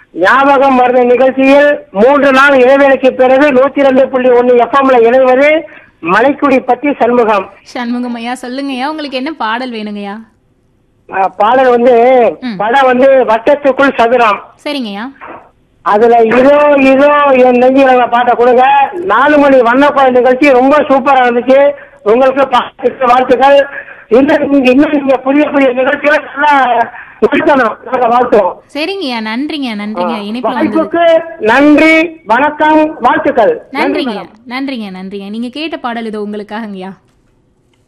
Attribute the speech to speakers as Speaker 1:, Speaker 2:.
Speaker 1: ஞாபகம் மருந்த நிகழ்ச்சியில் மூன்று நாள் இடைவேளைக்கு பிறகு நூத்தி ரெண்டு புள்ளி ஒன்னு எஃப்எம்ல இணைவது மலைக்குடி பத்தி சண்முகம்
Speaker 2: சண்முகம் ஐயா சொல்லுங்கய்யா உங்களுக்கு என்ன பாடல் வேணுங்கய்யா
Speaker 1: அஹ், பாடல் வந்து
Speaker 2: ம்.
Speaker 1: படம் வந்து வட்டத்துக்குள் சதுரம்
Speaker 2: சரிங்கய்யா
Speaker 1: அதுல இதோ இதோ என் நெஞ்சில பாட்டை கொடுங்க நாலு மணி வண்ணப்பாடு நிகழ்ச்சி ரொம்ப சூப்பரா இருந்துச்சு உங்களுக்கு பாராட்டு, வாழ்த்துக்கள் இன்னும் நீங்க இன்னும் நீங்க புதிய புதிய நிகழ்ச்சிகளை நல்லா நடத்தணும் நாங்க வாழ்த்துவோம்
Speaker 2: சரிங்கய்யா நன்றிங்க நன்றிங்க இணைப்புல வந்தது
Speaker 1: வாய்ப்புக்கு நன்றி வணக்கம் வாழ்த்துக்கள்
Speaker 2: நன்றிங்க நன்றிங்க நன்றிங்க நீங்க கேட்ட பாடல் இது உங்களுக்காகங்கய்யா